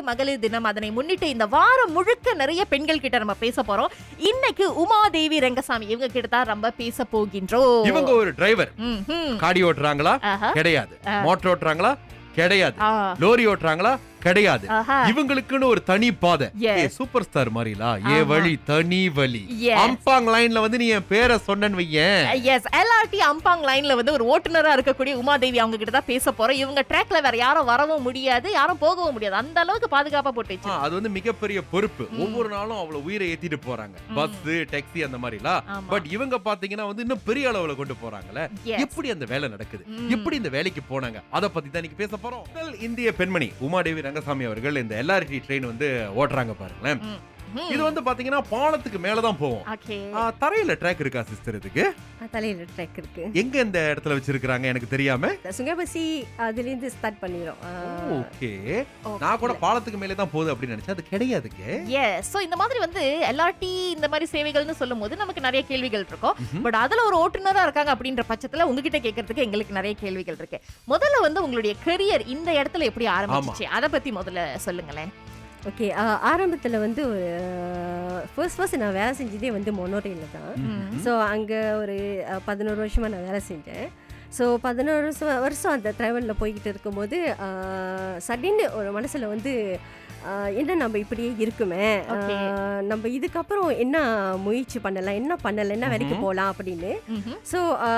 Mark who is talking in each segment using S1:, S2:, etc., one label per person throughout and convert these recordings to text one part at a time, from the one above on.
S1: இன்னைக்கு மகளிர் தினம் அதனை முன்னிட்டு இந்த வாரம் முழுக்க நிறைய பெண்கள் கிட்ட நம்ம பேச போறோம் இன்னைக்கு உமாதேவி ரங்கசாமி இவங்க கிட்ட தான் நம்ம பேச போகின்றோம்
S2: இவங்க ஒரு டிரைவர்
S1: ம்ஹும்.
S2: காடி ஓட்டுறாங்களா
S1: ஆஹா.
S2: கிடையாது மோட்டர் ஓட்டுறாங்களா கிடையாது
S1: ஆ.
S2: லோரி ஓட்டுறாங்களா கிடையாது
S1: ஆஹா.
S2: இவங்களுக்குன்னு ஒரு தனி பாதை
S1: Yes.
S2: ஏ சூப்பர் ஸ்டார் மாதிரிலா ஏ
S1: ஆமா.
S2: வழி தனி வழி
S1: Yes.
S2: அம்பாங் லைன்ல வந்து நீ என் பேரை சொன்னேன்னு வையேன்
S1: எஸ் எல்ஆர்டி அம்பாங் லைன்ல வந்து ஒரு ஓட்டுநரா இருக்கக்கூடிய உமாதேவி அவங்க கிட்ட தான் பேச போறோம் இவங்க ட்ராக்ல வேற யாரும் வரவும் முடியாது யாரும் போகவும் முடியாது அந்த அளவுக்கு பாதுகாப்பா போட்டு
S2: ஆ,
S1: வச்சு
S2: அது வந்து மிகப்பெரிய பொறுப்பு ஒவ்வொரு நாளும் அவ்வளவு உயிரை ஏத்திட்டு போறாங்க பஸ் டாக்ஸி அந்த மாதிரிலாம்
S1: ஆமா.
S2: பட் இவங்க பாத்தீங்கன்னா வந்து இன்னும் பெரிய அளவுல கொண்டு போறாங்கல்ல
S1: Yes.
S2: எப்படி அந்த வேலை நடக்குது
S1: ம்.
S2: எப்படி இந்த வேலைக்கு போனாங்க அத பத்தி தான் இன்னைக்கு பேச போறோம் முதல் இந்திய பெண்மணி உமாதேவி ரங்கசாமி அவர்கள் இந்த எல்ஆர்டி ட்ரெயின் வந்து ஓட்டுறாங்க பாருங்களேன்
S1: ம். ம்.
S2: இது வந்து பாத்தீங்கன்னா பாலத்துக்கு மேலதான் போவோம்
S1: ஓகே
S2: ஆ, தரையில ட்ராக் இருக்கா சிஸ்டர் இதுக்கு
S3: தலையில ட்ரெக் இருக்கு
S2: எங்க இந்த இடத்துல வச்சிருக்காங்க எனக்கு தெரியாம
S3: சுங்கபசி அதுலேருந்து ஸ்டார்ட் பண்ணிடும்
S2: ஓகே நான் கூட பாலத்துக்கு மேலே தான் போகுது அப்படின்னு நினைச்சேன் அது கிடையாதுங்க
S1: எஸ் சோ இந்த மாதிரி வந்து எல்ஆர்டி இந்த மாதிரி சேவைகள்னு சொல்லும்போது நமக்கு நிறைய கேள்விகள் இருக்கும் பட் அதுல ஒரு ஓட்டுநரா இருக்காங்க அப்படின்ற பட்சத்துல உங்ககிட்ட கேட்கறதுக்கு எங்களுக்கு நிறைய கேள்விகள் இருக்கு முதல்ல வந்து உங்களுடைய கெரியர் இந்த இடத்துல எப்படி ஆரம்பிச்சிச்சு அத பத்தி முதல்ல சொல்லுங்களேன்
S3: ஓகே ஆரம்பத்தில் வந்து ஒரு ஃபர்ஸ்ட் ஃபர்ஸ்ட் நான் வேலை செஞ்சதே வந்து மொனோரையில் தான் ஸோ அங்கே ஒரு அஹ், பதினோரு வருஷமாக நான் வேலை செஞ்சேன் ஸோ பதினோரு வருஷம் வருஷம் அந்த ட்ராவலில் போய்கிட்டு இருக்கும்போது சடன்னு ஒரு மனசில் வந்து அஹ், என்ன நம்ம இப்படியே இருக்குமே
S1: Okay.
S3: அஹ், நம்ம இதுக்கப்புறம் என்ன முயற்சி பண்ணலாம் என்ன பண்ணலாம் என்ன வேலைக்கு போகலாம் அப்படின்னு
S1: ம்ஹும்.
S3: ஸோ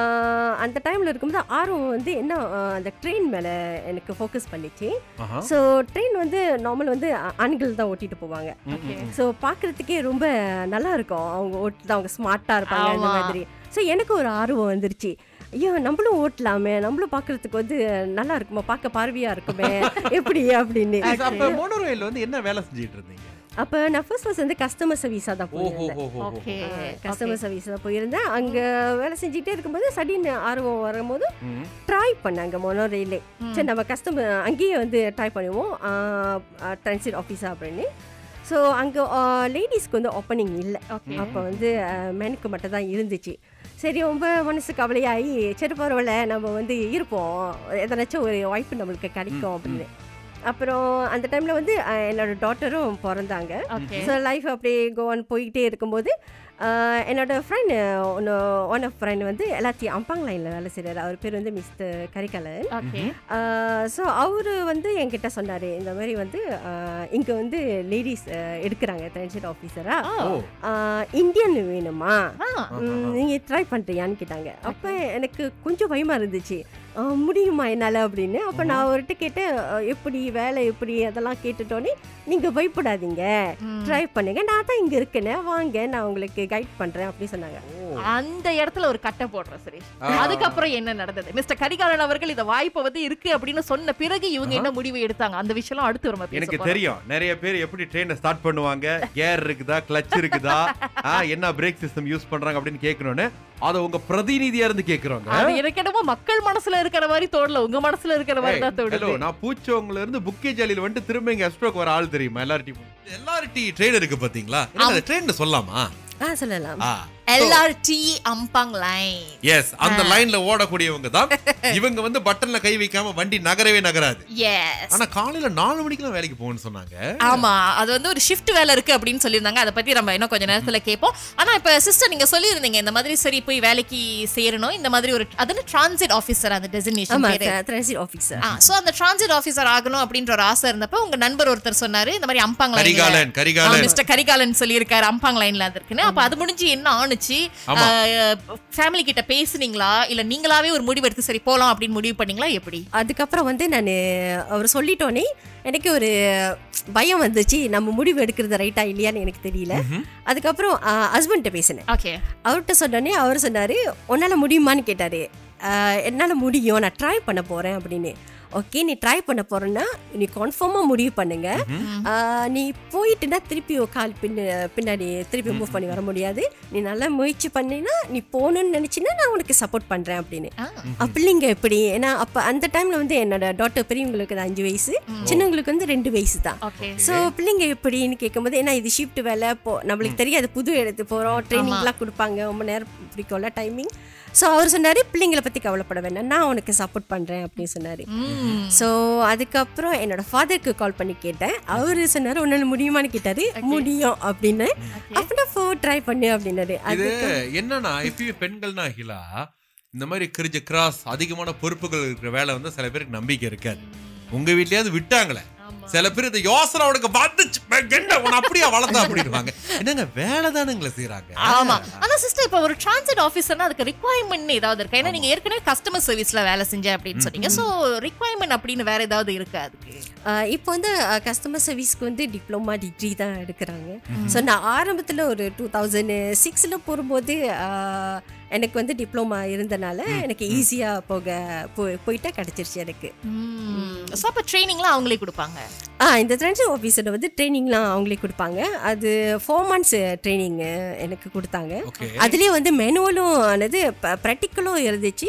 S3: அந்த டைமில் இருக்கும்போது ஆர்வம் வந்து என்ன அஹ், அந்த ட்ரெயின் மேலே எனக்கு ஃபோக்கஸ் பண்ணிச்சு
S2: ஆஹா.
S3: ஸோ ட்ரெயின் வந்து நார்மல் வந்து ஆ- ஆண்கள் தான் ஓட்டிட்டு போவாங்க
S1: Okay.
S3: ஸோ பார்க்குறதுக்கே ரொம்ப நல்லா இருக்கும் அவங்க ஓட்டு அவங்க ஸ்மார்ட்டாக இருப்பாங்க அந்த
S1: ஆமா.
S3: மாதிரி ஸோ எனக்கு ஒரு ஆர்வம் வந்துருச்சு ஐயோ நம்மளும் ஓட்டலாமே நம்மளும் பார்க்கறதுக்கு வந்து நல்லா இருக்குமா பார்க்க பார்வையாக இருக்குமே எப்படி அப்படின்னு
S2: அப்ப மோனோரயில் வந்து என்ன வேலை செஞ்சிட்டு இருந்தீங்க
S3: அப்போ நான் ஃபர்ஸ்ட் ஃபர்ஸ்ட் வந்து கஸ்டமர் சர்வீஸாக தான்
S2: ஓஹோ
S3: போயிருந்தேன்
S2: ஹோ ஹோ
S1: ஓகே
S3: கஸ்டமர் சர்வீஸ் தான் போயிருந்தேன் அங்கே வேலை செஞ்சுட்டே இருக்கும்போது சடின்னு ஆர்வம் வரும்போது
S2: ம்.
S3: ட்ரை பண்ணாங்க மொனோ ரயிலே சரி நம்ம கஸ்டமர் அங்கேயே வந்து ட்ரை பண்ணுவோம் ட்ரான்சிட் ஆஃபீஸா அப்படின்னு ஸோ அங்கே லேடிஸ்க்கு வந்து ஓப்பனிங் இல்லை
S1: ஓகே
S3: அப்போ வந்து மெனுக்கு மட்டும் தான் இருந்துச்சு சரி ரொம்ப மனசு கவலையாகி சரி பரவாயில்ல நம்ம வந்து இருப்போம் எதனாச்சும் ஒரு வாய்ப்பு நம்மளுக்கு கிடைக்கும் அப்படின்னு அப்புறம் அந்த டைமில் வந்து அஹ், என்னோட டாட்டரும் பிறந்தாங்க
S1: ஓகே
S3: ஸோ லைஃப் அப்படியே கோவன் போய்கிட்டே இருக்கும்போது ஆஹ், என்னோட ஃப்ரெண்ட் ஒன்று ஒன் ஆஃப் ஃப்ரெண்ட் வந்து எல்லாத்தையும் அம்பாங் லைனில் வேலை செய்கிறாரு அவர் பேர் வந்து மிஸ்டர் கரிகாலன்
S1: ஓகே
S3: ஸோ அவர் வந்து என்கிட்ட சொன்னார் இந்த மாதிரி வந்து இங்கே வந்து லேடிஸ் எடுக்கிறாங்க ட்ரான்ஸ்லேட் ஆஃபீஸராக
S2: ஓ
S3: இந்தியன் வேணுமா
S1: ஆ
S3: நீங்கள் ட்ரை பண்ணுறியான்னு கேட்டாங்க அப்போ எனக்கு கொஞ்சம் பயமாக இருந்துச்சு ஆ, முடியுமா என்னால் அப்படின்னு அப்போ நான் அவர்கிட்ட கேட்டேன் "அ, எப்படி வேலை எப்படி அதெல்லாம் கேட்டுட்டோன்னே நீங்கள் பயப்படாதீங்க ட்ரை பண்ணுங்க நான் தான் இங்கே இருக்கேனே வாங்க நான் உங்களுக்கு கைட் பண்ணுறேன் அப்படி சொன்னாங்க
S1: அந்த இடத்துல ஒரு கட்டை போடுறோம் சுரேஷ் அதுக்கப்புறம் என்ன நடந்தது மிஸ்டர் கரிகாலன் அவர்கள் இந்த வாய்ப்பு வந்து இருக்கு அப்படின்னு சொன்ன பிறகு இவங்க என்ன முடிவு எடுத்தாங்க அந்த விஷயம் அடுத்து நம்ம பேச
S2: எனக்கு
S1: போறோம்.
S2: தெரியும் நிறைய பேர் எப்படி ட்ரெயினை ஸ்டார்ட் பண்ணுவாங்க கேர் இருக்குதா கிளச் இருக்குதா ஆ, என்ன பிரேக் சிஸ்டம் யூஸ் பண்றாங்க அப்படின்னு கேட்கணும்னு அத உங்க பிரதிநிதியா இருந்து கேக்குறோங்க
S1: அது எனக்கு என்னமோ மக்கள் மனசுல இருக்கிற மாதிரி தோடல உங்க மனசுல இருக்கிற மாதிரி தான்
S2: ஹலோ
S1: தோடுது
S2: நான் பூச்சவங்கல இருந்து புக்கே ஜாலியில் வந்துட்டு திரும்ப இங்க எஸ்ட்ரோக் வர ஆள் தெரியுமா எல்லார்ட்டி எல்லார்ட்டி ட்ரெயின் இருக்கு பாத்தீங்களா ட்ரெயின் சொல்லலாமா
S3: ஆ சொல்லலாம்
S1: எல்ஆர்டி அம்பாங் லைன்
S2: எஸ் அந்த லைன்ல ஓடக்கூடியவங்க தான் இவங்க வந்து பட்டன்ல கை வைக்காம வண்டி நகரவே நகராது
S1: எஸ்
S2: ஆனா காலையில நாலு மணிக்கெல்லாம் வேலைக்கு போகணும்னு சொன்னாங்க
S1: ஆமா அது வந்து ஒரு ஷிஃப்ட் வேலை இருக்கு அப்படின்னு சொல்லியிருந்தாங்க அதை பத்தி நம்ம இன்னும் கொஞ்ச நேரத்துல கேட்போம் ஆனா இப்ப சிஸ்டர் நீங்க சொல்லியிருந்தீங்க இந்த மாதிரி சரி போய் வேலைக்கு சேரணும் இந்த மாதிரி ஒரு அது டிரான்சிட் ஆஃபீஸர் அந்த டெசினேஷன்
S3: ஆமாம்
S1: பேரு
S3: ட்ரான்சிட் ஆஃபீஸர்
S1: சோ அந்த டிரான்சிட் ஆஃபீஸர் ஆகணும் அப்படின்ற ஒரு ஆசை இருந்தப்ப உங்க நண்பர் ஒருத்தர் சொன்னாரு இந்த மாதிரி அம்பாங் லைன்ல
S2: கரிகாலன் கரிகாலன்
S1: மிஸ்டர் கரிகாலன் சொல்லியிருக்காரு அம்பாங் லைன்ல அது இருக்குன்னு அப்ப அது முடிஞ்சு என்ன ஆணுச்சு
S2: ஆமா.
S1: ஃபேமிலி கிட்ட பேசுனீங்களா இல்ல நீங்களாவே ஒரு முடிவு எடுத்து சரி போலாம் அப்படின்னு முடிவு பண்ணீங்களா எப்படி
S3: அதுக்கப்புறம் வந்து நான் அவர் சொல்லிட்டோன்னே எனக்கு ஒரு பயம் வந்துச்சு நம்ம முடிவு எடுக்கிறது ரைட்டா இல்லையான்னு எனக்கு தெரியல அதுக்கப்புறம் ஹஸ்பண்ட்ட பேசினேன்
S1: ஓகே
S3: அவர்கிட்ட சொன்னோடனே அவர் சொன்னார் உன்னால் முடியுமான்னு கேட்டார் என்னால் முடியும் நான் ட்ரை பண்ண போகிறேன் அப்படின்னு ஓகே நீ ட்ரை பண்ண போறேன்னா நீ கன்ஃபார்மாக முடிவு பண்ணுங்க ஆஹ், நீ போயிட்டுனா திருப்பி ஒரு கால் பின்ன பின்னாடி திருப்பி மூவ் பண்ணி வர முடியாது நீ நல்லா முயற்சி பண்ணினா நீ போகணும்னு நினச்சினா நான் உனக்கு சப்போர்ட் பண்ணுறேன் அப்படின்னு அப்படிங்க எப்படி ஏன்னா அப்போ அந்த டைமில் வந்து என்னோட டாக்டர் பெரியவங்களுக்கு வந்து அஞ்சு வயசு சின்னவங்களுக்கு வந்து ரெண்டு வயசு தான்
S1: ஓகே
S3: ஸோ பிள்ளைங்க எப்படின்னு கேட்கும்போது ஏன்னா இது ஷிஃப்ட் வேலை போ நம்மளுக்கு தெரியாது புது இடத்து போகிறோம் ட்ரைனிங்லாம் கொடுப்பாங்க ரொம்ப நேரம் பிடிக்கும்ல டைமிங் ஸோ அவர் சொன்னார் பிள்ளைங்களை பற்றி கவலைப்பட வேண்டாம் நான் உனக்கு சப்போர்ட் பண்ணுறேன் அப்படின்னு சொன்னார் ஸோ அதுக்கப்புறம் என்னோட ஃபாதருக்கு கால் பண்ணி கேட்டேன் அவரு சொன்னாரு உன்னால முடியுமான்னு கேட்டாரு முடியும் அப்படின்னு அப்படின்னா ஃபோ ட்ரை பண்ணு அப்படின்னாரு
S2: இது
S3: அது
S2: என்னன்னா இப்பயும் பெண்கள்னா அகிலா இந்த மாதிரி கிரிஞ்ச கிராஸ் அதிகமான பொறுப்புகள் இருக்கிற வேலை வந்து சில பேருக்கு நம்பிக்கை இருக்காது உங்க வீட்லயாவது விட்டாங்களே சில பேர் இந்த யோசனை உனக்கு வந்துச்சு என்ன உன அப்படியா வளர்த்தா அப்படின்வாங்க என்னங்க வேலை தானுங்களே செய்யறாங்க
S1: ஆமா ஆனா சிஸ்டர் இப்ப ஒரு டிரான்சிட் ஆபீசர்னா அதுக்கு ரிக்வயர்மெண்ட் ஏதாவது இருக்கா ஏன்னா நீங்க ஏற்கனவே கஸ்டமர் சர்வீஸ்ல வேலை செஞ்ச அப்படின்னு சொன்னீங்க சோ ரிக்வயர்மெண்ட் அப்படின்னு வேற ஏதாவது இருக்கா அதுக்கு
S3: ஆஹ் இப்போ வந்து கஸ்டமர் சர்வீஸ்க்கு வந்து டிப்ளமா டிகிரி தான் எடுக்கிறாங்க ஸோ நான் ஆரம்பத்தில் ஒரு டூ தௌசண்ட் சிக்ஸில் போகும்போது ஆஹ், எனக்கு வந்து டிப்ளமா இருந்தனால எனக்கு ஈஸியாக போக போய் போயிட்டா கிடச்சிருச்சு எனக்கு
S1: சோ அப்ப ட்ரைனிங்லாம் அவங்களே கொடுப்பாங்க
S3: ஆ இந்த ட்ரான்ஸ்ஃபர் ஆஃபீஸர் வந்து ட்ரைனிங்லாம் அவங்களே கொடுப்பாங்க அது ஃபோர் மந்த்ஸ் ட்ரைனிங் எனக்கு கொடுத்தாங்க
S2: ஓகே
S3: அதுலேயே வந்து மெனுவலும் ஆனது ப்ராக்டிக்கலும் இருந்துச்சு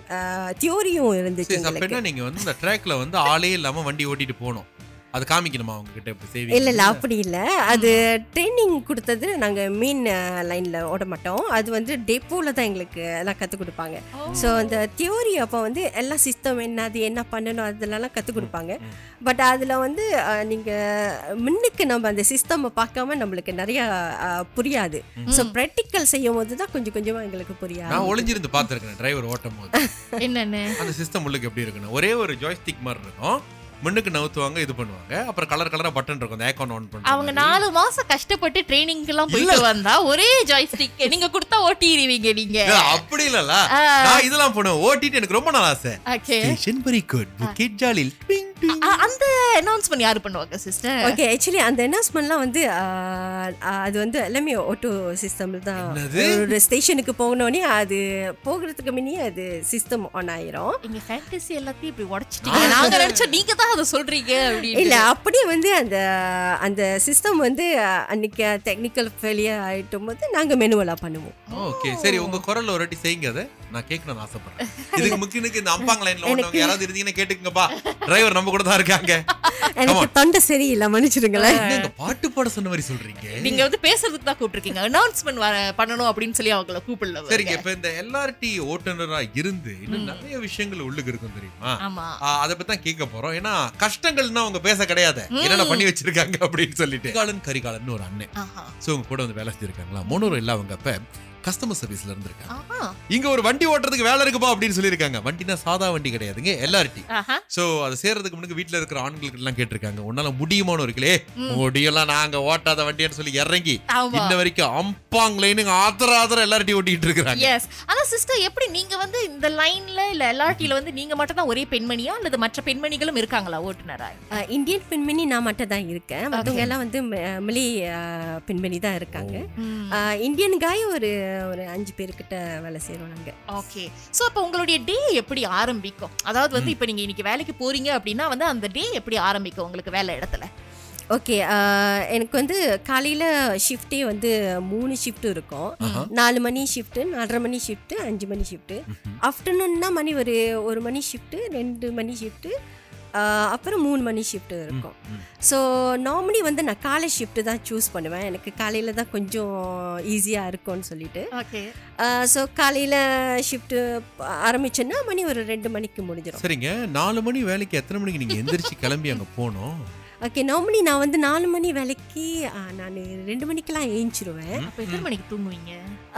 S3: தியோரியும் இருந்துச்சு
S2: சரி அப்ப
S3: எங்களுக்கு
S2: என்ன நீங்க வந்து இந்த ட்ராக்ல வந்து ஆளே இல்லாம வண்டி ஓட்டிட்டு போகணும் அது காமிக்கணுமா அவங்க கிட்ட இப்ப சேவிங்
S3: இல்ல இல்ல அப்படி இல்ல அது ட்ரைனிங் கொடுத்தது நாங்க மெயின் லைன்ல ஓட மாட்டோம் அது வந்து டெப்போல தான் எங்களுக்கு எல்லாம் கத்து கொடுப்பாங்க ஸோ அந்த தியோரி அப்போ வந்து எல்லா சிஸ்டம் என்ன அது என்ன பண்ணணும் அதெல்லாம் கத்து கொடுப்பாங்க பட் அதுல வந்து அஹ், நீங்க முன்னுக்கு நம்ம அந்த சிஸ்டம் பார்க்காம நம்மளுக்கு நிறைய அஹ், புரியாது ஸோ ப்ராக்டிக்கல் செய்யும் போது தான் கொஞ்சம் கொஞ்சமா எங்களுக்கு புரியாது
S2: நான் ஒளிஞ்சிருந்து பாத்துருக்கேன் டிரைவர் ஓட்டும் போது
S1: என்னன்னு
S2: அந்த சிஸ்டம் உள்ளுக்கு எப்படி இருக்குன்னு ஒரே ஒரு ஜாய்ஸ்டிக் மாதிரி இருக்கும் முன்னுக்கு நவுத்துவாங்க இது பண்ணுவாங்க அப்புறம் கலர் கலரா பட்டன் இருக்கும் அந்த ஏக்கான் ஆன் பண்ணுவாங்க
S1: அவங்க நாலு மாசம் கஷ்டப்பட்டு ட்ரைனிங் எல்லாம் போயிட்டு வந்தா ஒரே ஜாய்ஸ்டிக் நீங்க கொடுத்தா ஓட்டிடுவீங்க நீங்க
S2: அப்படி இல்லல நான் இதெல்லாம் பண்ணுவேன் ஓட்டிட்டு எனக்கு ரொம்ப நாள் ஆசை
S1: ஓகே
S2: ஸ்டேஷன் வெரி குட் புக்கெட் ஜாலில் டிங் டிங்.
S1: அந்த அனௌன்ஸ்மெண்ட் யாரு பண்ணுவாங்க சிஸ்டர்
S3: ஓகே ஆக்சுவலி அந்த அனௌன்ஸ்மெண்ட்லாம் வந்து அஹ், அஹ், அது வந்து எல்லாமே ஆட்டோ சிஸ்டம்ல தான்
S2: என்னது?
S3: ஒரு ஸ்டேஷனுக்கு போகணுன்னே அது போகிறதுக்கு முன்னே அது சிஸ்டம் ஆன் ஆயிரும்
S1: நீங்க ஃபேண்டசி எல்லாத்தையும் இப்படி உடைச்சிட்டீங்க நாங்க நினைச்சோம் நீங்க தான் அதை சொல்றீங்க அப்படின்னு
S3: இல்ல அப்படியே வந்து அந்த அந்த சிஸ்டம் வந்து அஹ், அன்னைக்கு டெக்னிக்கல் ஃபெயிலியர் ஆயிட்டும் போது நாங்க மெனுவலா பண்ணுவோம்
S2: ஓகே சரி உங்க குரல்ல ஒரு வாட்டி செய்யுங்க அதை நான் கேட்கணும்னு ஆசைப்படுறேன் இதுக்கு முக்கியனுக்கு இந்த அம்பாங்க லைன்ல ஓடுறவங்க யாராவது இருந்தீங்கன்னா கேட்டுக்கங்கப்பா டிரைவர் நம்ம கூட தான் இருக்காங்க
S3: எனக்கு தொண்டை சரியில்லை மன்னிச்சிடுங்களேன்
S2: என்னங்க பாட்டு பாட சொன்ன மாதிரி சொல்றீங்க
S1: நீங்க வந்து பேசுறதுக்கு தான் கூப்பிட்டுருக்கீங்க அனௌன்ஸ்மெண்ட் பண்ணணும் அப்படின்னு சொல்லி அவங்கள கூப்பிடல
S2: சரிங்க இப்ப இந்த எல்ஆர்டி ஓட்டுநரா இருந்து இன்னும் நிறைய விஷயங்கள் உள்ளுக்கு இருக்கும் தெரியுமா
S1: ஆமா
S2: ஆ, அதை பத்தி தான் கேட்க போறோம் ஏன்னா கஷ்டங்கள்னா அவங்க பேச கிடையாது என்னென்ன பண்ணி வச்சிருக்காங்க அப்படின்னு சொல்லிட்டு கரிகாலன் கரிகாலன் ஒரு அண்ணன்
S1: ஆஹா
S2: சோ உங்க கூட வந்து வேலை செஞ்சிருக்காங்களா மோனோர் இல்ல அவங்க அப்ப கஸ்டமர் சர்வீஸ்ல இருந்திருக்காங்க
S1: ஆஹா
S2: இங்க ஒரு வண்டி ஓட்டுறதுக்கு வேலை இருக்குப்பா அப்படின்னு சொல்லியிருக்காங்க வண்டினா சாதா வண்டி கிடையாதுங்க எல்ஆர்டி
S1: ஆஹா
S2: சோ அது சேர்றதுக்கு முன்னாடி வீட்ல இருக்கிற ஆண்களுக்கு எல்லாம் கேட்டிருக்காங்க உன்னால முடியுமான்னு இருக்குல்லே முடியலாம் நாங்க ஓட்டாத வண்டின்னு சொல்லி இறங்கி
S1: ஆமா
S2: இன்ன வரைக்கும் அம்பாங் லைனுங்க ஆத்திர ஆத்திர எல்லார்ட்டையும் ஓட்டிட்டு இருக்கிறாங்க
S1: எஸ் ஆனா சிஸ்டர் எப்படி நீங்க வந்து இந்த லைன்ல இல்ல எல்ஆர்டில வந்து நீங்க மட்டும் தான் ஒரே பெண்மணியா அல்லது மற்ற பெண்மணிகளும் இருக்காங்களா ஓட்டுநரா
S3: அஹ், இந்தியன் பெண்மணி நான் மட்டும் தான் இருக்கேன் மற்றவங்க எல்லாம் வந்து ம- மலே அஹ், பெண்மணி தான் இருக்காங்க அஹ், இந்தியன் காய் ஒரு ஒரு அஞ்சு பேர்கிட்ட வேலை செய்கிறோம் நாங்க
S1: ஓகே சோ அப்ப உங்களுடைய டே எப்படி ஆரம்பிக்கும் அதாவது வந்து இப்ப நீங்க இன்னைக்கு வேலைக்கு போறீங்க அப்படின்னா வந்து அந்த டே எப்படி ஆரம்பிக்கும் உங்களுக்கு வேலை இடத்துல
S3: ஓகே எனக்கு வந்து காலையில் ஷிஃப்ட்டே வந்து மூணு ஷிஃப்ட் இருக்கும் நாலு மணி ஷிஃப்ட்டு நாலரை மணி ஷிஃப்ட்டு அஞ்சு மணி ஷிஃப்ட்டு ஆஃப்டர்நூன்னா மணி ஒரு ஒரு மணி ஷிஃப்ட்டு ரெண்டு மணி ஷிஃப்ட்டு அப்புறம் மூணு மணி ஷிஃப்ட் இருக்கும் ஸோ நார்மலி வந்து நான் காலை ஷிஃப்ட்டு தான் சூஸ் பண்ணுவேன் எனக்கு காலையில் தான் கொஞ்சம் ஈஸியாக இருக்கும்னு சொல்லிட்டு
S1: ஓகே
S3: ஸோ காலையில் ஷிஃப்ட்டு ஆரம்பிச்சேன்னா மணி ஒரு ரெண்டு மணிக்கு முடிஞ்சிடும்
S2: சரிங்க நாலு மணி வேலைக்கு எத்தனை மணிக்கு நீங்க எந்திரிச்சு கிளம்பி அங்க போனோம்
S3: ஓகே நார்மலி நான் வந்து நாலு மணி வேலைக்கு நான் ரெண்டு மணிக்கெல்லாம் ஏஞ்சிருவேன்
S1: அப்ப எத்தனை மணிக்கு தூங்குவீங்க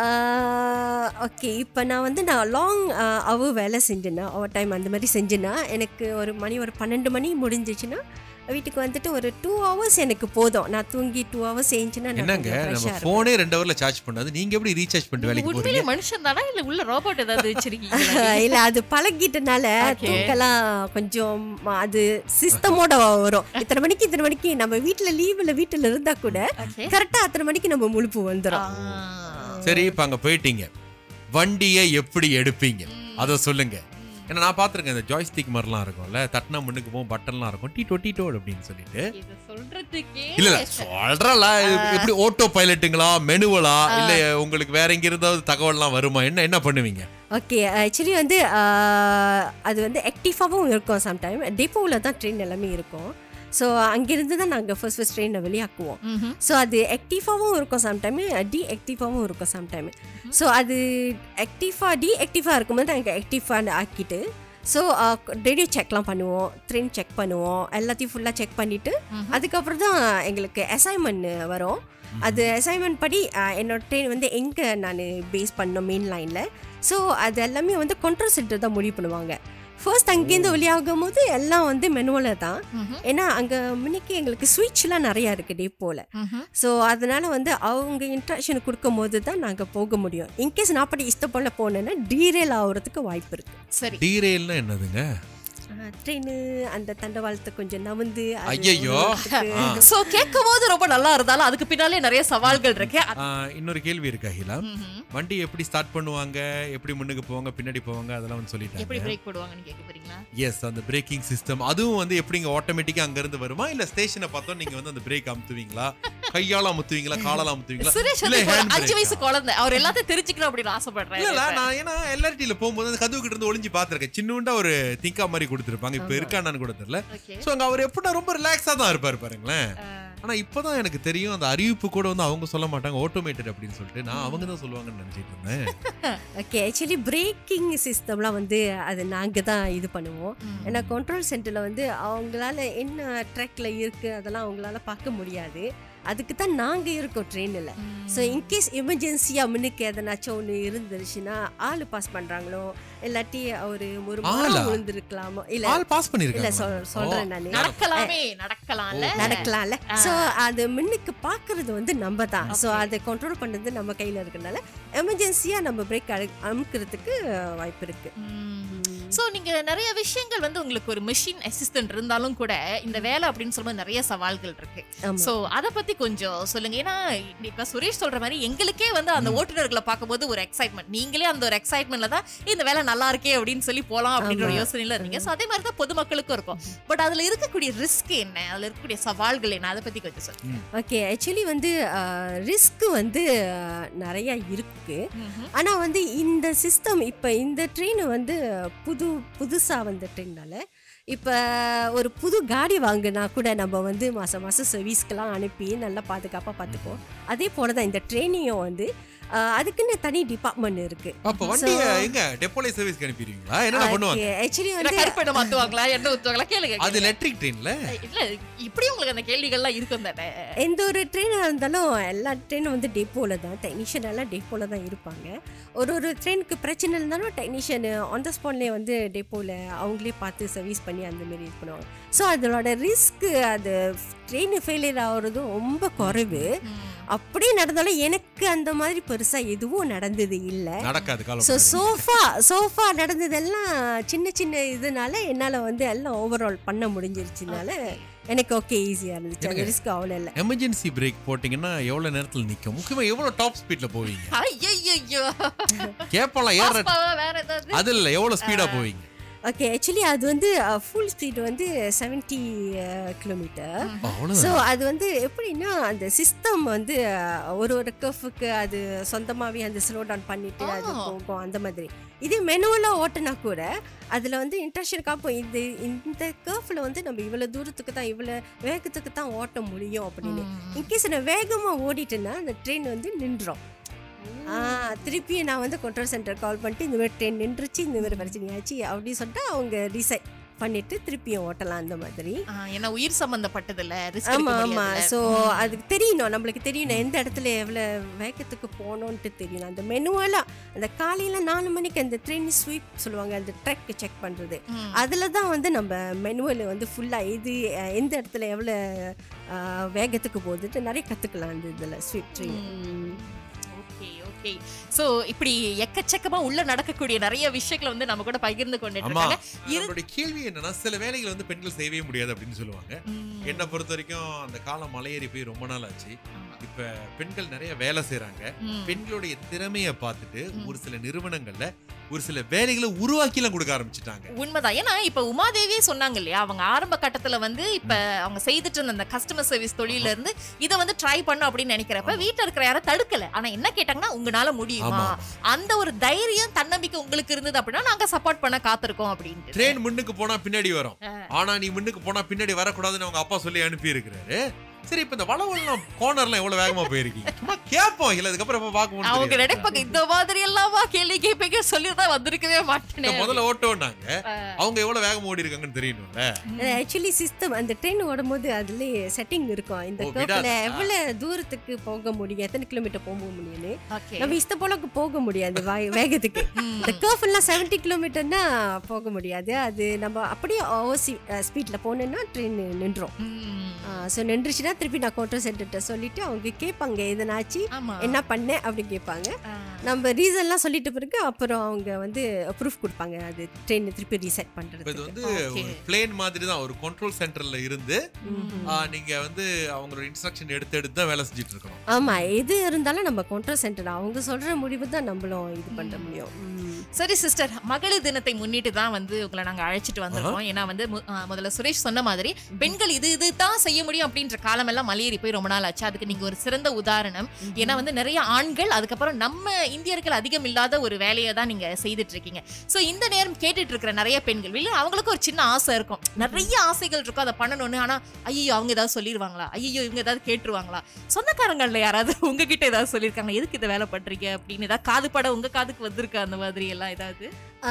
S3: ஓகே இப்போ நான் வந்து நான் லாங் அவர் வேலை செஞ்சேன்னா ஓவர் டைம் அந்த மாதிரி செஞ்சேன்னா எனக்கு ஒரு மணி ஒரு பன்னெண்டு மணி முடிஞ்சிச்சுன்னா வீட்டுக்கு வந்துட்டு ஒரு டூ ஹவர்ஸ் எனக்கு போதும் நான் தூங்கி டூ ஹவர்ஸ் ஏஞ்சினா நான்
S2: என்னங்க
S3: கொஞ்சம்
S2: நம்ம
S3: ஃப்ரெஷ்ஷாக
S2: போனே ரெண்டு ஹவர்ல சார்ஜ் பண்ணாது நீங்க எப்படி ரீசார்ஜ் பண்ணிட்டு வேலைக்கு போறீங்க
S1: உண்மையிலே மனுஷன் தானா இல்ல உள்ள ரோபோட் ஏதாவது வச்சிருக்கீங்க
S3: இல்ல அது பழகிட்டனால
S1: Okay.
S3: தூக்கலாம் கொஞ்சம் அது சிஸ்டமோட வரும் இத்தனை மணிக்கு இத்தனை மணிக்கு நம்ம வீட்டுல லீவ்ல வீட்டுல இருந்தா கூட
S1: ஓகே
S3: கரெக்டா அத்தனை மணிக்கு நம்ம முழுப்பு வந்துடும்
S2: சரி இப்ப அங்க போயிட்டீங்க வண்டியை எப்படி எடுப்பீங்க அத சொல்லுங்க ஏன்னா நான் பாத்திருக்கேன் இந்த ஜாய்ஸ்டிக் மாதிரிலாம் இருக்கும்ல தட்டினா முன்னுக்கு போகும் பட்டன்லாம் இருக்கும் டீட்டோ டீட்டோ அப்படின்னு சொல்லிட்டு
S1: இது சொல்றதுக்கே
S2: இல்ல இல்ல சொல்றல எப்படி ஓட்டோ பைலட்டுங்களா மெனுவலா இல்ல உங்களுக்கு வேற எங்க இருந்தாவது தகவல்லாம் வருமா என்ன என்ன பண்ணுவீங்க
S3: ஓகே ஆக்சுவலி வந்து ஆஹ், அது வந்து ஆக்டிவாகவும் இருக்கும் சம்டைம் டெப்போவில் தான் ட்ரெயின் எல்லாமே இருக்கும் ஸோ அங்கிருந்து தான் நாங்கள் ஃபர்ஸ்ட் ஃபர்ஸ்ட் ட்ரெயினை வெளியாக்குவோம்
S1: ம்ஹும்.
S3: ஸோ அது ஆக்டிவாகவும் இருக்கும் சம்டைம் டி ஆக்டிவாகவும் இருக்கும் சம்டைம் ஸோ அது ஆக்டிவாக டி ஆக்டிவாக இருக்கும்போது நாங்கள் ஆக்டிவாக ஆக்கிட்டு ஸோ ரேடியோ செக்லாம் பண்ணுவோம் ட்ரெயின் செக் பண்ணுவோம் எல்லாத்தையும் ஃபுல்லாக செக் பண்ணிவிட்டு அதுக்கப்புறம் தான் எங்களுக்கு அசைன்மெண்ட் வரும் அது அசைன்மெண்ட் படி அஹ், என்னோட ட்ரெயின் வந்து எங்கே நான் பேஸ் பண்ணோம் மெயின் லைனில் ஸோ அது எல்லாமே வந்து கண்ட்ரோல் சென்டர் தான் முடிவு பண்ணுவாங்க ஃபர்ஸ்ட் அங்கேருந்து வெளியாகும் போது எல்லாம் வந்து மெனுவலில் தான் ஏன்னா அங்கே முன்னைக்கு எங்களுக்கு ஸ்விட்ச்லாம் நிறையா இருக்குது டேப்போவில் ஸோ அதனால வந்து அவங்க இன்ட்ராக்ஷன் கொடுக்கும் போது தான் நாங்கள் போக முடியும் இன்கேஸ் நான் அப்படி இஷ்டப்பட போனேன்னா டீரேல் ஆகுறதுக்கு வாய்ப்பு இருக்கு
S1: சரி
S2: டீரெயில்னா என்னதுங்க
S3: ட்ரெயின் அந்த தண்டவாளத்தை கொஞ்சம் நவந்து அது
S2: ஐயையோ.
S3: ஓடுறதுக்கு.
S1: சோ கேட்கும் போது ரொம்ப நல்லா இருந்தாலும் அதுக்கு பின்னாலே நிறைய சவால்கள் இருக்கு
S2: ஆ, இன்னொரு கேள்வி இருக்கு அகிலா வண்டி எப்படி ஸ்டார்ட் பண்ணுவாங்க எப்படி முன்னுக்கு போவாங்க பின்னாடி போவாங்க அதெல்லாம் வந்து
S1: எப்படி
S2: சொல்லிட்டாங்க
S1: பிரேக் போடுவாங்கன்னு கேட்க போறீங்களா
S2: எஸ் அந்த பிரேக்கிங் சிஸ்டம் அதுவும் வந்து எப்படிங்க ஆட்டோமேட்டிக்கா அங்க இருந்து வருமா இல்ல ஸ்டேஷனை பார்த்தோம் நீங்க வந்து அந்த பிரேக் அமுத்துவீங்களா கையால அமுத்துவீங்களா காலால அமுத்துவீங்களா
S1: சுரேஷ்
S2: இல்ல
S1: வந்து இப்போ ஒரு
S2: hand
S1: அஞ்சு
S2: brake-ஆ?
S1: வயசு குழந்தை அவர் எல்லாத்தையும் தெரிஞ்சுக்கணும் அப்படின்னு ஆசைப்படுறேன்
S2: இல்ல இல்ல நான் ஏன்னா எல்ஆர்டில போகும்போது அந்த கதவு கிட்ட இருந்து ஒளிஞ்சு பாத்திருக்கேன் சின்னூண்டா ஒரு திங்கா மாதிரி கொடுத்திருப்பாங்க இப்ப இருக்கானான்னு கூட தெரியல
S1: ஓகே
S2: சோ அங்க அவர் எப்படின்னா ரொம்ப ரிலாக்ஸா தான் இருப்பாரு பாருங்களேன் ஆனா இப்பதான் எனக்கு தெரியும் அந்த அறிவிப்பு கூட வந்து அவங்க சொல்ல மாட்டாங்க ஆட்டோமேட்டட் அப்படின்னு சொல்லிட்டு நான் அவங்க தான் சொல்லுவாங்கன்னு நினைச்சிட்டு இருந்தேன்
S3: ஓகே ஆக்சுவலி பிரேக்கிங் சிஸ்டம்லாம் வந்து அது நாங்கள் தான் இது பண்ணுவோம் ஏன்னா கண்ட்ரோல் சென்டரில் வந்து அவங்களால என்ன ட்ராக்ல இருக்குது அதெல்லாம் அவங்களால பார்க்க முடியாது அதுக்கு தான் நாங்கள் இருக்கோம் ட்ரெயினில் ஸோ இன்கேஸ் எமர்ஜென்சியாக முன்னுக்கு எதனாச்சும் ஒன்று இருந்துருச்சுன்னா ஆள் பாஸ் பண்ணுறாங்களோ இல்லாட்டி ஒரு ஒரு
S2: ஆளா?
S3: மரம் விழுந்திருக்கலாமோ இல்லை
S2: ஆள் பாஸ்
S3: இல்லை
S2: பண்ணிருக்காங்க
S3: சொல் சொல்கிறேன் நான்
S1: நடக்கலாமே நடக்கலாம்ல
S3: நடக்கலாம்ல ஸோ அது முன்னுக்கு பார்க்கறது வந்து நம்ம தான் ஸோ அதை கண்ட்ரோல் பண்ணுறது நம்ம கையில் இருக்கறனால எமர்ஜென்சியாக நம்ம பிரேக் அமுக்கிறதுக்கு வாய்ப்பு இருக்கு
S1: சோ நீங்க நிறைய விஷயங்கள் வந்து உங்களுக்கு ஒரு மெஷின் அசிஸ்டன்ட் இருந்தாலும் கூட இந்த வேலை அப்படின்னு சொல்லும்போது நிறைய சவால்கள் இருக்கு
S3: ஆமா.
S1: சோ அத பத்தி கொஞ்சம் சொல்லுங்க ஏன்னா இப்ப சுரேஷ் சொல்ற மாதிரி எங்களுக்கே வந்து அந்த ஓட்டுநர்களை பார்க்கும்போது ஒரு எக்ஸைட்மெண்ட் நீங்களே அந்த ஒரு எக்ஸைட்மெண்ட்ல தான் இந்த வேலை நல்லா இருக்கே அப்படின்னு சொல்லி போலாம் அப்படின்ற ஒரு யோசனையில இருந்தீங்க சோ அதே மாதிரி தான் பொதுமக்களுக்கும் இருக்கும் பட் அதுல இருக்கக்கூடிய ரிஸ்க் என்ன அதுல இருக்கக்கூடிய சவால்கள் என்ன அதை பத்தி கொஞ்சம் சொல்லுங்க
S3: ஓகே ஆக்சுவலி வந்து ரிஸ்க் வந்து அஹ், நிறைய இருக்கு
S1: ம்ஹும்.
S3: ஆனால் வந்து இந்த சிஸ்டம் இப்போ இந்த ட்ரெயின் வந்து புது புதுசாக வந்த ட்ரெயினால இப்போ ஒரு புது காடி வாங்கினா கூட நம்ம வந்து மாதம் மாதம் சர்வீஸ்க்கெலாம் அனுப்பி நல்லா பாதுகாப்பாக பார்த்துப்போம் அதே போல தான் இந்த ட்ரெயினையும் வந்து அஹ், அதுக்குன்னு தனி டிபார்ட்மெண்ட் இருக்குது
S2: அப்ப வண்டிய எங்க டெப்போலை சர்வீஸ்க்கு அனுப்பிடுவீங்களா என்ன பண்ணுவாங்க
S3: ஆக்சுவலி
S1: என்ன
S3: வந்து
S1: கருப்பை மாத்துவாங்களா என்ன ஊத்துவாங்களா கேளுங்க
S2: அது எலக்ட்ரிக் ட்ரெயின்ல
S1: இல்ல இப்படி உங்களுக்கு அந்த கேள்விகள்லாம் இருக்கும் தானே
S3: எந்த ஒரு ட்ரெயினாக இருந்தாலும் எல்லா ட்ரெயினும் வந்து டெப்போவில் தான் டெக்னீஷியன் எல்லாம் டெப்போவில் தான் இருப்பாங்க ஒரு ஒரு ட்ரெயினுக்கு பிரச்சனை இருந்தாலும் டெக்னீஷியன் ஆன் த ஸ்பாட்லேயே வந்து டெப்போவில் அவங்களே பார்த்து சர்வீஸ் பண்ணி அந்த மாதிரி இது பண்ணுவாங்க ஸோ அதோட ரிஸ்க் அது ட்ரெயின் ஃபெயிலியர் ஆகுறதும் ரொம்ப குறைவு அப்படியே நடந்தாலும் எனக்கு அந்த மாதிரி பெருசாக எதுவும் நடந்தது இல்லை
S2: நடக்காது காலம்
S3: ஸோ சோஃபா சோஃபா நடந்ததெல்லாம் சின்ன சின்ன இதனால என்னால் வந்து எல்லாம் ஓவரால் பண்ண முடிஞ்சிருச்சுனால எனக்கு ஓகே ஈஸியாக இருந்துச்சு அந்த ரிஸ்க் அவ்வளோ இல்லை
S2: எமர்ஜென்சி பிரேக் போட்டீங்கன்னா எவ்வளவு நேரத்துல நிக்கும் முக்கியமா எவ்வளவு டாப் ஸ்பீட்ல போவீங்க
S1: ஐயையோ
S2: கேப்பலாம் ஏற
S1: பாஸ்பாவா வேற ஏதாவது
S2: அது இல்ல எவ்வளவு ஸ்பீடா போவீங்க
S3: ஓகே ஆக்சுவலி அது வந்து ஃபுல் ஸ்பீட் வந்து செவன்ட்டி கிலோமீட்டர்
S2: அவ்வளவு
S3: ஸோ அது வந்து எப்படின்னா அந்த சிஸ்டம் வந்து அஹ், ஒரு ஒரு கர்ஃபுக்கு அது சொந்தமாகவே அந்த ஸ்லோ டவுன் பண்ணிட்டு அது
S1: ஆ.
S3: போகும் அந்த மாதிரி இதே மெனுவலாக ஓட்டினா கூட அதில் வந்து இன்ட்ரெஸ்ட் காப்போம் இது இந்த கர்ஃபில் வந்து நம்ம இவ்வளோ தூரத்துக்கு தான் இவ்வளோ வேகத்துக்கு தான் ஓட்ட முடியும் அப்படின்னு இன்கேஸ் நான் வேகமாக ஓடிட்டேன்னா அந்த ட்ரெயின் வந்து நின்றோம் ஆ திருப்பி நான் வந்து கண்ட்ரோல் சென்டர் கால் பண்ணிட்டு இந்த மாதிரி ட்ரெயின் நின்றுச்சு இந்த மாதிரி பிரச்சனையாச்சு அப்படின்னு சொல்லிட்டு அவங்க டிசைட் பண்ணிட்டு திருப்பியும் ஓட்டலாம் அந்த மாதிரி
S1: ஆ, ஏன்னா உயிர் சம்பந்தப்பட்டது இல்ல ரிஸ்க்
S3: ஆமா ஆமா ஸோ அதுக்கு தெரியணும் நம்மளுக்கு தெரியணும் எந்த இடத்துல எவ்வளோ வேகத்துக்கு போகணுன்ட்டு தெரியணும் அந்த மெனுவலாக அந்த காலையில நாலு மணிக்கு அந்த ட்ரெயின் ஸ்வீப் சொல்லுவாங்க அந்த ட்ரெக் செக் பண்றது அதில் தான் வந்து நம்ம மெனுவல் வந்து ஃபுல்லாக இது அஹ், எந்த இடத்துல எவ்வளோ அஹ், வேகத்துக்கு போகுதுட்டு நிறைய கற்றுக்கலாம் அந்த இதில் sweep train
S1: okay okay so இப்படி எக்கச்சக்கமா உள்ள நடக்கக்கூடிய நிறைய விஷயங்களை வந்து நம்ம கூட பகிர்ந்து கொண்டுட்டு
S2: ஆமா
S1: இருக்காங்க இரு-
S2: நம்மளுடைய கேள்வி என்னன்னா சில வேலைகளை வந்து பெண்கள் செய்யவே முடியாது அப்படின்னு சொல்லுவாங்க
S1: ம்.
S2: என்னை பொறுத்த வரைக்கும் அந்த காலம் மலையேறி போய் ரொம்ப நாள் ஆச்சு
S1: ஆமா.
S2: இப்ப பெண்கள் நிறைய வேலை செய்றாங்க
S1: ம்.
S2: பெண்களுடைய திறமைய பார்த்துட்டு ஒரு சில நிறுவனங்கள்ல ஒரு சில வேலைகளை உருவாக்கி எல்லாம் கொடுக்க ஆரம்பிச்சிட்டாங்க
S1: உண்மைதான் ஏன்னா இப்ப உமாதேவியே சொன்னாங்க இல்லையா அவங்க ஆரம்ப கட்டத்துல வந்து இப்ப அவங்க செய்துட்டு இருந்த அந்த கஸ்டமர் சர்வீஸ் தொழில இருந்து இதை வந்து ட்ரை பண்ணும் அப்படின்னு நினைக்கிறப்ப வீட்டுல இருக்கிற யாரும் தடுக்கல ஆனா என்ன கேட்டாங்கன்னா உங்களால முடியுமா
S2: ஆமா.
S1: அந்த ஒரு தைரியம் தன்னம்பிக்கை உங்களுக்கு இருந்தது அப்படின்னா நாங்க சப்போர்ட் பண்ண காத்திருக்கோம் அப்படின்ட்டு
S2: ட்ரெயின் முன்னுக்கு போனா பின்னாடி வரும்
S1: ஆ.
S2: ஆனா நீ முன்னுக்கு போனா பின்னாடி வரக்கூடாதுன்னு அவங்க அப்பா சொல்லி அனுப்பி இருக்கிறாரு சரி இப்ப இந்த வளவெல்லாம் கோனர்லாம் எவ்வளவு வேகமா போயிருக்கீங்க சும்மா கேட்போம் இல்ல அதுக்கப்புறம் எப்ப பார்க்க
S1: அவங்க
S2: முடியும்
S1: நினைப்பாங்க இந்த மாதிரி எல்லாமா கேள்வி கேட்பீங்க சொல்லி தான் வந்திருக்கவே மாட்டேனே
S2: முதல்ல ஓட்டோம்னாங்க அவங்க எவ்வளவு வேகமா ஓடி இருக்காங்கன்னு தெரியணும்ல
S3: ஆக்சுவலி சிஸ்டம் அந்த ட்ரெயின் ஓடும்போது அதுலயே செட்டிங் இருக்கும் இந்த
S2: ஓ,
S3: கர்வ்ல
S2: விடாது.
S3: எவ்வளவு தூரத்துக்கு போக முடியும் எத்தனை கிலோமீட்டர் போக முடியும்னு
S1: ஓகே
S3: நம்ம இஷ்ட போலக்கு போக முடியாது வே- வேகத்துக்கு இந்த கர்வ் எல்லாம் செவன்டி கிலோமீட்டர்னா போக முடியாது அது நம்ம அப்படியே ஓசி ஸ்பீட்ல போனோம்னா ட்ரெயின் நின்றோம் ஸோ நின்றுச்சுன்னா திருப்பி நான் கவுண்டர் சென்டர்கிட்ட சொல்லிட்டு அவங்க கேட்பாங்க எதனாச்சு
S1: ஆமா
S3: என்ன பண்ணேன் அப்படி கேட்பாங்க
S1: ஆ.
S3: நம்ம ரீசன்லாம் சொல்லிட்ட பிறகு அப்புறம் அவங்க வந்து ப்ரூஃப் கொடுப்பாங்க அது ட்ரெயின் திருப்பி ரீசெட்
S2: இப்ப இது
S3: பண்றது
S2: வந்து
S1: Okay.
S2: ஒரு பிளேன் மாதிரி தான் ஒரு கண்ட்ரோல் சென்டர்ல இருந்து ஆ, நீங்க வந்து அவங்களோட இன்ஸ்ட்ரக்ஷன் எடுத்து எடுத்து தான் வேலை செஞ்சுட்டு இருக்கணும்
S3: ஆமா எது இருந்தாலும் நம்ம கவுண்டர் சென்டர் அவங்க சொல்ற முடிவு தான் நம்மளும் இது பண்ண முடியும் ம்.
S1: சரி சிஸ்டர் மகளிர் தினத்தை முன்னிட்டு தான் வந்து உங்களை நாங்க அழைச்சிட்டு வந்திருக்கோம் ஏன்னா வந்து மு- ஆ, முதல்ல சுரேஷ் சொன்ன மாதிரி பெண்கள் இது இது தான் செய்ய முடியும் அப்படின்ற காலம் எல்லாம் மலையேறி போய் ரொம்ப நாள் ஆச்சு அதுக்கு நீங்க ஒரு சிறந்த உதாரணம் ஏன்னா வந்து நிறைய ஆண்கள் அதுக்கப்புறம் நம்ம இந்தியர்கள் அதிகம் இல்லாத ஒரு வேலையை தான் நீங்க செய்துட்டு இருக்கீங்க சோ இந்த நேரம் கேட்டுட்டு இருக்கிற நிறைய பெண்கள் இல்ல அவங்களுக்கு ஒரு சின்ன ஆசை இருக்கும் நிறைய ஆசைகள் இருக்கும் அதை பண்ணணும்னு ஆனா ஐயோ அவங்க ஏதாவது சொல்லிடுவாங்களா ஐயோ இவங்க ஏதாவது கேட்டுருவாங்களா சொந்தக்காரங்கள்ல யாராவது உங்ககிட்ட ஏதாவது சொல்லியிருக்காங்க எதுக்கு இந்த வேலை பண்றீங்க அப்படின்னு ஏதாவது காது பட உங்க காதுக்கு வந்திருக்கு அந்த மாதிரி எல்லாம் ஏதாவது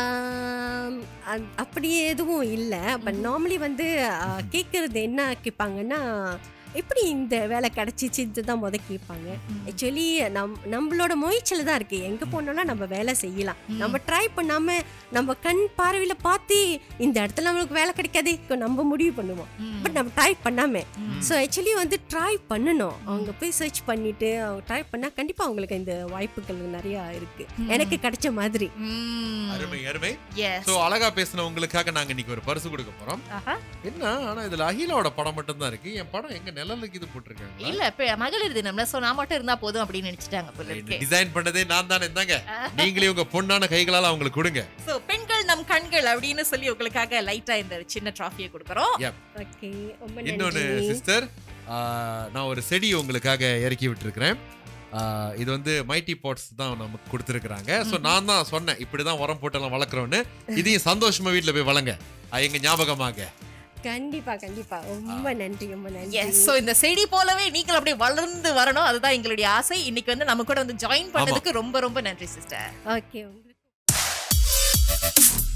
S3: ஆம், அ- அப்படி எதுவும் இல்லை பட் நார்மலி வந்து ஆ, கேட்கறது என்ன கேட்பாங்கன்னா எப்படி இந்த வேலை கிடைச்சிச்சு இதுதான் முத கேட்பாங்க ஆக்சுவலி நம் நம்மளோட முயற்சியில தான் இருக்கு எங்க போனாலும் நம்ம வேலை செய்யலாம் நம்ம ட்ரை பண்ணாம நம்ம கண் பார்வையில பார்த்து இந்த இடத்துல நம்மளுக்கு வேலை கிடைக்காது இப்போ நம்ம முடிவு பண்ணுவோம் பட் நம்ம ட்ரை பண்ணாம ஸோ ஆக்சுவலி வந்து ட்ரை பண்ணணும் அவங்க போய் சர்ச் பண்ணிட்டு அவங்க ட்ரை பண்ணா கண்டிப்பா அவங்களுக்கு இந்த வாய்ப்புகள் நிறைய இருக்கு எனக்கு கிடைச்ச மாதிரி
S2: அருமை அருமை
S1: எஸ்
S2: சோ அழகா பேசின உங்களுக்காக நாங்க இன்னைக்கு ஒரு பரிசு கொடுக்க போறோம் என்ன ஆனா இதுல அகிலாவோட படம் மட்டும் தான் இருக்கு என் படம் எங்க நிழலுக்கு இது போட்டிருக்காங்க
S1: இல்ல இப்ப மகளிர் தினம்ல சோ நான் மட்டும் இருந்தா போதும் அப்படின்னு நினைச்சிட்டாங்க போல இருக்கே
S2: டிசைன் பண்ணதே நான் தானே இருந்தாங்க நீங்களே உங்க பொண்ணான கைகளால அவங்களுக்கு கொடுங்க
S1: சோ பெண்கள் நம் கண்கள் அப்படின்னு சொல்லி உங்களுக்காக லைட்டா இந்த சின்ன டிராஃபியை கொடுக்கறோம்
S3: ஓகே ரொம்ப
S2: இன்னொன்னு
S3: நன்றி
S2: சிஸ்டர் நான் ஒரு செடி உங்களுக்காக இறக்கி விட்டுருக்கிறேன் ஆஹ் இது வந்து மைட்டி பாட்ஸ் தான் நமக்கு கொடுத்துருக்குறாங்க ஸோ நான் தான் சொன்னேன் இப்படிதான் உரம் போட்டெல்லாம் வளர்க்குறோன்னு இதையும் சந்தோஷமா வீட்டில் போய் வளங்க ஆஹ் எங்க ஞாபகமாக
S3: கண்டிப்பா கண்டிப்பா ரொம்ப நன்றி ரொம்ப நன்றி
S1: எஸ் சோ இந்த செடி போலவே நீங்கள் அப்படியே வளர்ந்து வரணும் அதுதான் எங்களுடைய ஆசை இன்னைக்கு வந்து நம்ம கூட வந்து ஜாயின் பண்ணதுக்கு ரொம்ப ரொம்ப நன்றி சிஸ்டர்
S3: ஓகே உங்களுக்கு